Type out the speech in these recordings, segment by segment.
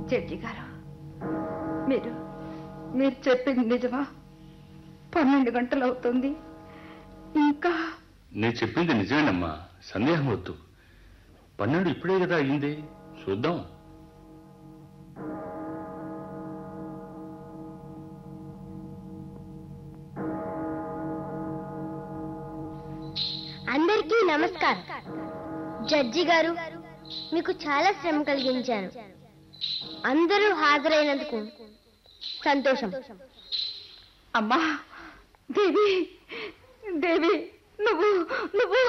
judge గారు మీరు మీరు చెప్పింది నిజమా పన్నెండు గంటలు అవుతుంది ఇంకా నేను చెప్పింది నిజమేనమ్మా సందేహం వద్దు పన్నెండు ఇప్పుడే కదా అయింది చూద్దాం అందరికీ నమస్కారం జడ్జి గారు మీకు చాలా శ్రమ కలిగించాను అందరూ హాజరైనందుకు సంతోషం అమ్మా దేవి దేవి నువ్వు నువ్వు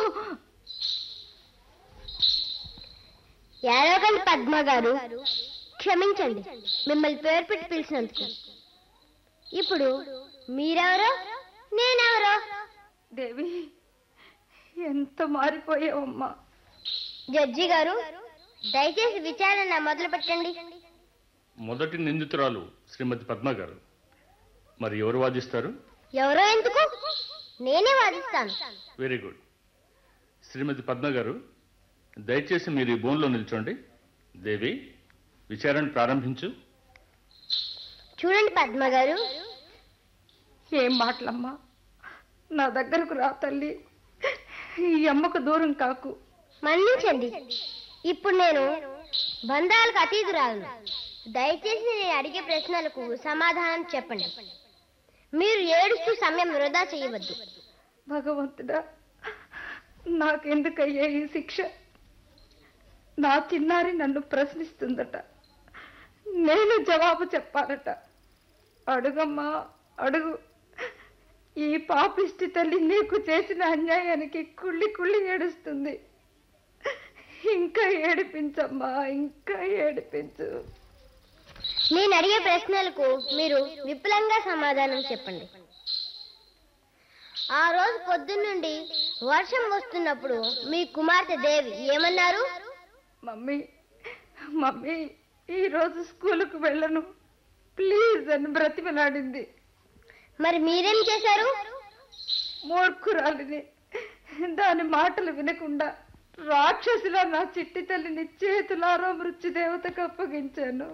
యారవగండి పద్మ గారు క్షమించండి మిమ్మల్ని పేరు పెట్టి పిలిచినందుకు ఇప్పుడు మీరెవరో నేనెవరో దేవి ఎంత మారిపోయావమ్మా జడ్జి గారు దయచేసి విచారణ మొదలు పెట్టండి మొదటి నిందితురాలు శ్రీమతి పద్మ గారు మరి ఎవరు వాదిస్తారు ఎవరో ఎందుకు నేనే వాదిస్తాను వెరీ గుడ్ శ్రీమతి పద్మ గారు దయచేసి మీరు ఈ బోన్లో నిల్చోండి దేవి విచారణ ప్రారంభించు చూడండి పద్మ గారు ఏం మాటలమ్మా నా దగ్గరకు రా తల్లి ఈ అమ్మకు దూరం కాకు మన్నించండి ఇప్పుడు నేను బంధాలకు అతీతురాలను దయచేసి నేను అడిగే ప్రశ్నలకు సమాధానం చెప్పండి మీరు ఏడుస్తూ సమయం వృధా చేయవద్దు భగవంతుడా నాకెందుకయ్యా ఈ శిక్ష నా చిన్నారి నన్ను ప్రశ్నిస్తుందట నేను జవాబు చెప్పాలట అడుగమ్మా అడుగు ఈ పాపిష్టి తల్లి నీకు చేసిన అన్యాయానికి కుళ్ళి కుళ్ళి ఏడుస్తుంది ఇంకా ఏడిపించమ్మా ఇంకా ఏడిపించు నేను అడిగే ప్రశ్నలకు మీరు విపులంగా సమాధానం చెప్పండి ఆ రోజు పొద్దున్నుండి వర్షం వస్తున్నప్పుడు మీ కుమార్తె దేవి ఏమన్నారు మమ్మీ మమ్మీ ఈరోజు స్కూలుకు వెళ్ళను ప్లీజ్ అని బ్రతిమలాడింది మరి మీరేం చేశారు మూర్ఖురాలిని దాని మాటలు వినకుండా రాక్షసిలా నా చిట్టి తల్లిని చేతులారా మృత్యుదేవతకు అప్పగించాను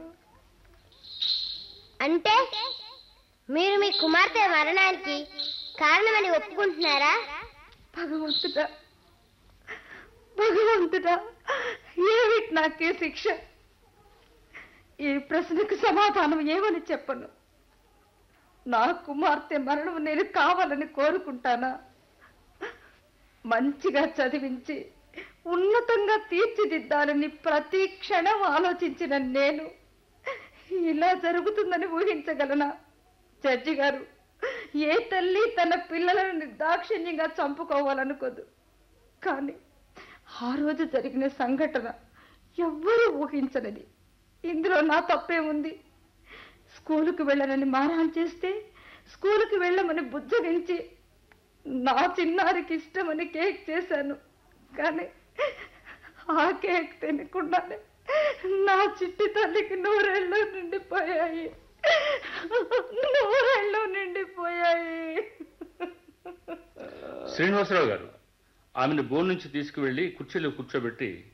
అంటే మీరు మీ కుమార్తె మరణానికి కారణమని ఒప్పుకుంటున్నారా భగవంతుడా భగవంతుడా ఏమిటి నాకే శిక్ష ఈ ప్రశ్నకు సమాధానం ఏమని చెప్పను నా కుమార్తె మరణం నేను కావాలని కోరుకుంటానా మంచిగా చదివించి ఉన్నతంగా తీర్చిదిద్దాలని ప్రతి క్షణం ఆలోచించిన నేను ఇలా జరుగుతుందని ఊహించగలనా జడ్జి గారు ఏ తల్లి తన పిల్లలను నిర్దాక్షిణ్యంగా చంపుకోవాలనుకోదు కానీ ఆ రోజు జరిగిన సంఘటన ఎవ్వరూ ఊహించనిది ఇందులో నా తప్పే ఉంది స్కూలుకు వెళ్ళనని మారాన్ చేస్తే స్కూలుకు వెళ్ళమని బుజ్జగించి నా చిన్నారికి ఇష్టమని కేక్ చేశాను కానీ ఆ కేక్ తినకుండానే నా చిట్టి తల్లికి నూరేళ్ళు నిండిపోయాయి నూరేళ్ళు నిండిపోయాయి శ్రీనివాసరావు గారు ఆమెను బోన్ నుంచి తీసుకువెళ్ళి కుర్చీలో కూర్చోబెట్టి